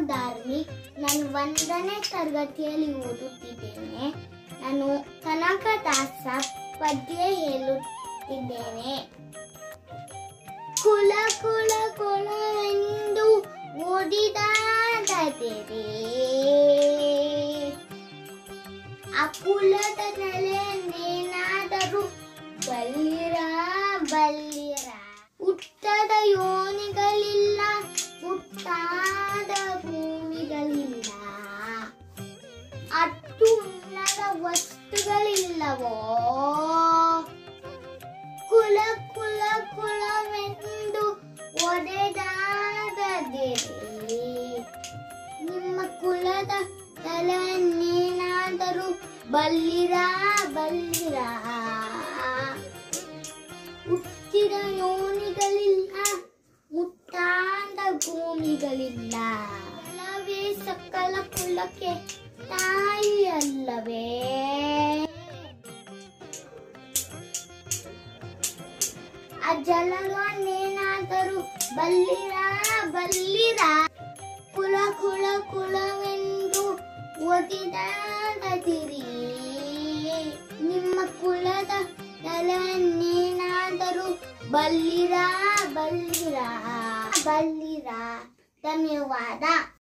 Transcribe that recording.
ಧಾರ್ಮಿಕ್ ನಾನು ಒಂದನೇ ತರಗತಿಯಲ್ಲಿ ಓದುತ್ತಿದ್ದೇನೆ ನಾನು ಕನಕದಾಸ ಪದ್ಯ ಹೇಳುತ್ತಿದ್ದೇನೆ ಕುಲ ಕುಲ ಕುಲವೆಂದು ಓದಿದಾದರೆ ಆ ಕುಲದ ನೆಲೆಯನ್ನೇನಾದರೂ ಬಲ್ಲಿರ ಬಲ್ಲಿರ ಹುಟ್ಟದ ಯೋನಿಗಳಿಲ್ಲ ಹುಟ್ಟಾದ ಭೂಮಿಗಳಿಲ್ಲ ಅಟ್ಟು ಉನ್ನತ ವಸ್ತುಗಳಿಲ್ಲವೋ ಕುಲ ಕುಲ ಕುಲವೆಂದು ಒಡೆದಾದರೆ ನಿಮ್ಮ ಕುಲದ ತಲೆಯನ್ನೇನಾದರೂ ಬಲ್ಲಿರ ಬಲ್ಲಿರ ಹುಟ್ಟಿದ ಯೋನಿಗಳಿಲ್ಲ ಮುಟ್ಟಾದ ಭೂಮಿಗಳಿಲ್ಲ ಅಲ್ಲವೇ ಸಕಲ ಕುಲಕ್ಕೆ ತಾಯಿ ಅಲ್ಲವೇ ಆ ಜಲವನ್ನೇನಾದರೂ ಬಲ್ಲಿರ ಬಲ್ಲಿರ ಕುಲ ಕುಲ ಕುಲವೆಂದು ಒದಿದಾಗದಿರಿ ನಿಮ್ಮ ಕುಲದ ತಲೆಯನ್ನೇನಾದರೂ ಬಲ್ಲಿರ ಬಲ್ಲಿರ ಬಲ್ಲಿರ ಧನ್ಯವಾದ